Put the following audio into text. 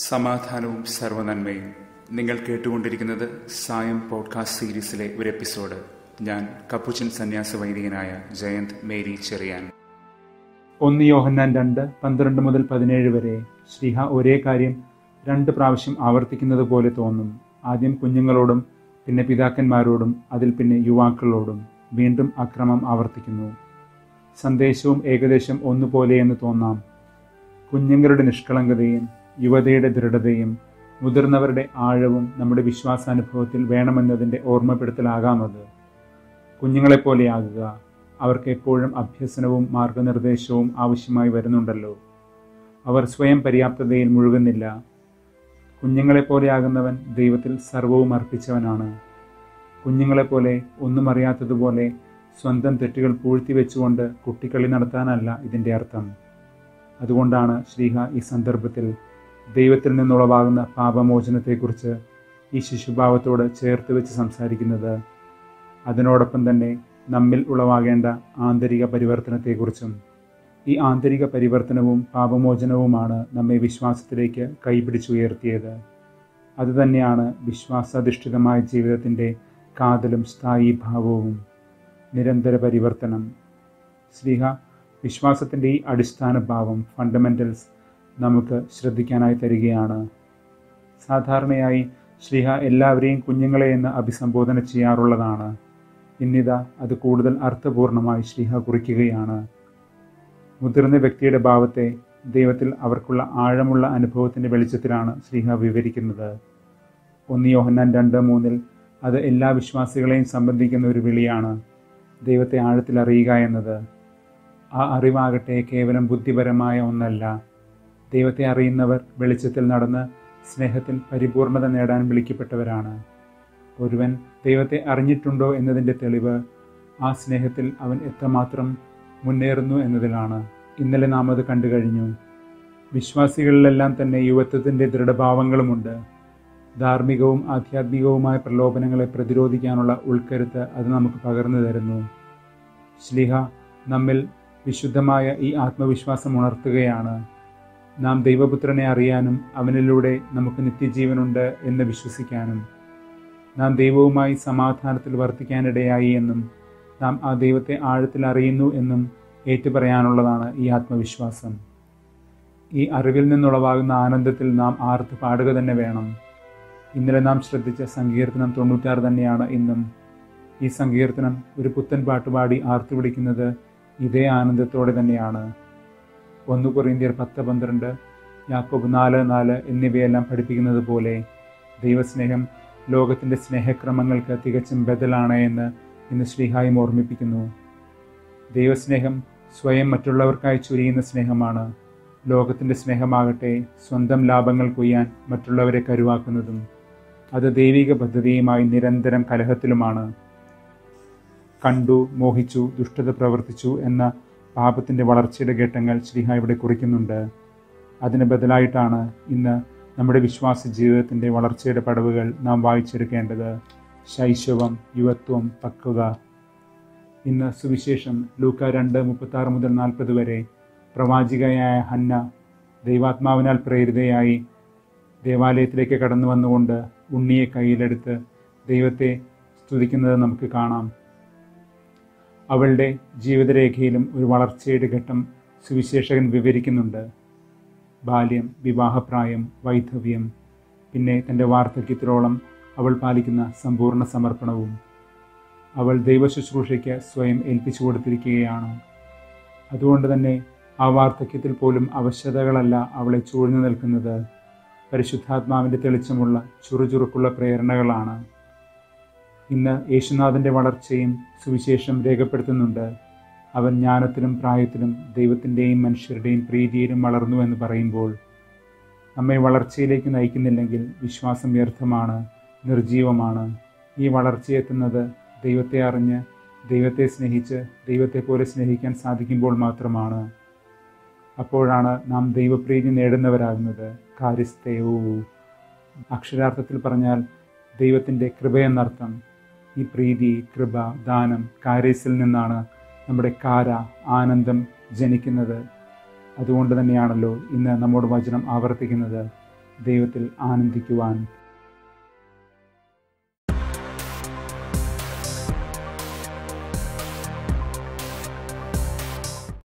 സമാധാനവും സർവനന്മയും നിങ്ങൾ കേട്ടുകൊണ്ടിരിക്കുന്നത് സായം പോഡ്കാസ്റ്റ് സീരീസിലെ ഒരു എപ്പിസോഡ് ഞാൻ കപ്പുച്ചൻ സന്യാസ വൈദികനായ ജയന്ത് മേരി ചെറിയാൻ ഒന്ന് യോഹന്നാൻ രണ്ട് പന്ത്രണ്ട് മുതൽ പതിനേഴ് വരെ ശ്രീഹ ഒരേ കാര്യം രണ്ട് പ്രാവശ്യം ആവർത്തിക്കുന്നത് പോലെ തോന്നും ആദ്യം കുഞ്ഞുങ്ങളോടും പിന്നെ പിതാക്കന്മാരോടും അതിൽ പിന്നെ യുവാക്കളോടും വീണ്ടും അക്രമം ആവർത്തിക്കുന്നു സന്ദേശവും ഏകദേശം ഒന്നുപോലെയെന്ന് തോന്നാം കുഞ്ഞുങ്ങളുടെ നിഷ്കളങ്കതയും യുവതയുടെ ദൃഢതയും മുതിർന്നവരുടെ ആഴവും നമ്മുടെ വിശ്വാസാനുഭവത്തിൽ വേണമെന്നതിൻ്റെ ഓർമ്മപ്പെടുത്തലാകാമത് കുഞ്ഞുങ്ങളെപ്പോലെയാകുക അവർക്ക് എപ്പോഴും അഭ്യസനവും മാർഗനിർദ്ദേശവും ആവശ്യമായി വരുന്നുണ്ടല്ലോ അവർ സ്വയം പര്യാപ്തതയിൽ മുഴുകുന്നില്ല കുഞ്ഞുങ്ങളെപ്പോലെയാകുന്നവൻ ദൈവത്തിൽ സർവവും അർപ്പിച്ചവനാണ് കുഞ്ഞുങ്ങളെപ്പോലെ ഒന്നും അറിയാത്തതുപോലെ സ്വന്തം തെറ്റുകൾ പൂഴ്ത്തിവെച്ചുകൊണ്ട് കുട്ടിക്കളി നടത്താനല്ല ഇതിൻ്റെ അർത്ഥം അതുകൊണ്ടാണ് ശ്രീഹ ഈ സന്ദർഭത്തിൽ ദൈവത്തിൽ നിന്നുളവാകുന്ന പാപമോചനത്തെക്കുറിച്ച് ഈ ശിശുഭാവത്തോട് ചേർത്ത് വെച്ച് സംസാരിക്കുന്നത് അതിനോടൊപ്പം തന്നെ നമ്മിൽ ഉളവാകേണ്ട ആന്തരിക പരിവർത്തനത്തെക്കുറിച്ചും ഈ ആന്തരിക പരിവർത്തനവും പാപമോചനവുമാണ് നമ്മെ വിശ്വാസത്തിലേക്ക് കൈപിടിച്ചുയർത്തിയത് അതുതന്നെയാണ് വിശ്വാസാധിഷ്ഠിതമായ ജീവിതത്തിൻ്റെ കാതലും സ്ഥായി ഭാവവും നിരന്തര പരിവർത്തനം ശ്രീഹ വിശ്വാസത്തിൻ്റെ ഈ അടിസ്ഥാന ഭാവം ഫണ്ടമെൻ്റൽസ് നമുക്ക് ശ്രദ്ധിക്കാനായി തരികയാണ് സാധാരണയായി ശ്രീഹ എല്ലാവരെയും കുഞ്ഞുങ്ങളെ എന്ന് അഭിസംബോധന ചെയ്യാറുള്ളതാണ് ഇന്നിതാ അത് കൂടുതൽ അർത്ഥപൂർണമായി ശ്രീഹ കുറിക്കുകയാണ് മുതിർന്ന വ്യക്തിയുടെ ഭാവത്തെ ദൈവത്തിൽ അവർക്കുള്ള ആഴമുള്ള അനുഭവത്തിൻ്റെ വെളിച്ചത്തിലാണ് ശ്രീഹ വിവരിക്കുന്നത് ഒന്ന് യോഹന്നാൻ രണ്ട് മൂന്നിൽ അത് എല്ലാ വിശ്വാസികളെയും സംബന്ധിക്കുന്ന ഒരു വിളിയാണ് ദൈവത്തെ ആഴത്തിൽ അറിയുക എന്നത് ആ അറിവാകട്ടെ കേവലം ബുദ്ധിപരമായ ഒന്നല്ല ദൈവത്തെ അറിയുന്നവർ വെളിച്ചത്തിൽ നടന്ന് സ്നേഹത്തിൽ പരിപൂർണത നേടാൻ വിളിക്കപ്പെട്ടവരാണ് ഒരുവൻ ദൈവത്തെ അറിഞ്ഞിട്ടുണ്ടോ എന്നതിൻ്റെ തെളിവ് ആ സ്നേഹത്തിൽ അവൻ എത്രമാത്രം മുന്നേറുന്നു എന്നതിലാണ് ഇന്നലെ നാം അത് കണ്ടു കഴിഞ്ഞു വിശ്വാസികളിലെല്ലാം തന്നെ യുവത്വത്തിൻ്റെ ദൃഢഭാവങ്ങളുമുണ്ട് ധാർമ്മികവും ആധ്യാത്മികവുമായ പ്രലോഭനങ്ങളെ പ്രതിരോധിക്കാനുള്ള ഉൾക്കരുത്ത് അത് നമുക്ക് പകർന്നു തരുന്നു ശ്ലിഹ നമ്മിൽ വിശുദ്ധമായ ഈ ആത്മവിശ്വാസം ഉണർത്തുകയാണ് നാം ദൈവപുത്രനെ അറിയാനും അവനിലൂടെ നമുക്ക് നിത്യജീവനുണ്ട് എന്ന് വിശ്വസിക്കാനും നാം ദൈവവുമായി സമാധാനത്തിൽ വർത്തിക്കാനിടയായി എന്നും നാം ആ ദൈവത്തെ ആഴത്തിൽ അറിയുന്നു എന്നും ഏറ്റുപറയാനുള്ളതാണ് ഈ ആത്മവിശ്വാസം ഈ അറിവിൽ നിന്നുളവാകുന്ന ആനന്ദത്തിൽ നാം ആർത്ത് പാടുക തന്നെ വേണം ഇന്നലെ നാം ശ്രദ്ധിച്ച സങ്കീർത്തനം തൊണ്ണൂറ്റാറ് തന്നെയാണ് ഇന്നും ഈ സങ്കീർത്തനം ഒരു പുത്തൻ പാട്ടുപാടി ആർത്തു വിളിക്കുന്നത് ഇതേ ആനന്ദത്തോടെ തന്നെയാണ് ഒന്ന് കൊറിന്ത്യർ പത്ത് പന്ത്രണ്ട് യാക്കോബ് നാല് നാല് എന്നിവയെല്ലാം പഠിപ്പിക്കുന്നത് പോലെ ദൈവസ്നേഹം ലോകത്തിൻ്റെ സ്നേഹക്രമങ്ങൾക്ക് തികച്ചും ബദലാണ് എന്ന് ഇന്ന് ശ്രീഹായും ഓർമ്മിപ്പിക്കുന്നു ദൈവസ്നേഹം സ്വയം മറ്റുള്ളവർക്കായി ചുരിയുന്ന സ്നേഹമാണ് ലോകത്തിൻ്റെ സ്നേഹമാകട്ടെ സ്വന്തം ലാഭങ്ങൾ കൊയ്യാൻ മറ്റുള്ളവരെ കരുവാക്കുന്നതും അത് ദൈവിക പദ്ധതിയുമായി നിരന്തരം കലഹത്തിലുമാണ് കണ്ടു മോഹിച്ചു ദുഷ്ടത പ്രവർത്തിച്ചു എന്ന പാപത്തിൻ്റെ വളർച്ചയുടെ ഘട്ടങ്ങൾ ശ്രീഹ ഇവിടെ കുറിക്കുന്നുണ്ട് അതിന് ബദലായിട്ടാണ് ഇന്ന് നമ്മുടെ വിശ്വാസ ജീവിതത്തിൻ്റെ വളർച്ചയുടെ പടവുകൾ നാം വായിച്ചെടുക്കേണ്ടത് ശൈശവം യുവത്വം പക്വത ഇന്ന് സുവിശേഷം ലൂക്ക രണ്ട് മുപ്പത്താറ് മുതൽ നാൽപ്പത് വരെ പ്രവാചികയായ ഹന്ന ദൈവാത്മാവിനാൽ പ്രേരിതയായി ദേവാലയത്തിലേക്ക് കടന്നു വന്നുകൊണ്ട് ഉണ്ണിയെ കയ്യിലെടുത്ത് ദൈവത്തെ സ്തുതിക്കുന്നത് നമുക്ക് കാണാം അവളുടെ ജീവിതരേഖയിലും ഒരു വളർച്ചയുടെ ഘട്ടം സുവിശേഷകൻ വിവരിക്കുന്നുണ്ട് ബാല്യം വിവാഹപ്രായം വൈധവ്യം പിന്നെ തൻ്റെ വാർദ്ധക്യത്തിലോളം അവൾ പാലിക്കുന്ന സമ്പൂർണ്ണ സമർപ്പണവും അവൾ ദൈവശുശ്രൂഷയ്ക്ക് സ്വയം ഏൽപ്പിച്ചു കൊടുത്തിരിക്കുകയാണ് അതുകൊണ്ട് തന്നെ ആ വാർദ്ധക്യത്തിൽ പോലും അവശ്യതകളല്ല അവളെ ചൂഴ്ന്നു നിൽക്കുന്നത് പരിശുദ്ധാത്മാവിൻ്റെ തെളിച്ചമുള്ള ചുറുചുറുക്കുള്ള പ്രേരണകളാണ് ഇന്ന് യേശുനാഥൻ്റെ വളർച്ചയും സുവിശേഷം രേഖപ്പെടുത്തുന്നുണ്ട് അവൻ ജ്ഞാനത്തിലും പ്രായത്തിലും ദൈവത്തിൻ്റെയും മനുഷ്യരുടെയും പ്രീതിയിലും വളർന്നു എന്ന് പറയുമ്പോൾ നമ്മെ വളർച്ചയിലേക്ക് നയിക്കുന്നില്ലെങ്കിൽ വിശ്വാസം വ്യർത്ഥമാണ് നിർജീവമാണ് ഈ വളർച്ചയെത്തുന്നത് ദൈവത്തെ അറിഞ്ഞ് ദൈവത്തെ സ്നേഹിച്ച് ദൈവത്തെ പോലെ സ്നേഹിക്കാൻ സാധിക്കുമ്പോൾ മാത്രമാണ് അപ്പോഴാണ് നാം ദൈവപ്രീതി നേടുന്നവരാകുന്നത് കാര്യസ്ഥയോ അക്ഷരാർത്ഥത്തിൽ പറഞ്ഞാൽ ദൈവത്തിൻ്റെ കൃപയെന്നർത്ഥം ഈ പ്രീതി കൃപ ദാനം കാര്യസിൽ നിന്നാണ് നമ്മുടെ കാര ആനന്ദം ജനിക്കുന്നത് അതുകൊണ്ട് തന്നെയാണല്ലോ ഇന്ന് നമ്മോട് വചനം ആവർത്തിക്കുന്നത് ദൈവത്തിൽ ആനന്ദിക്കുവാൻ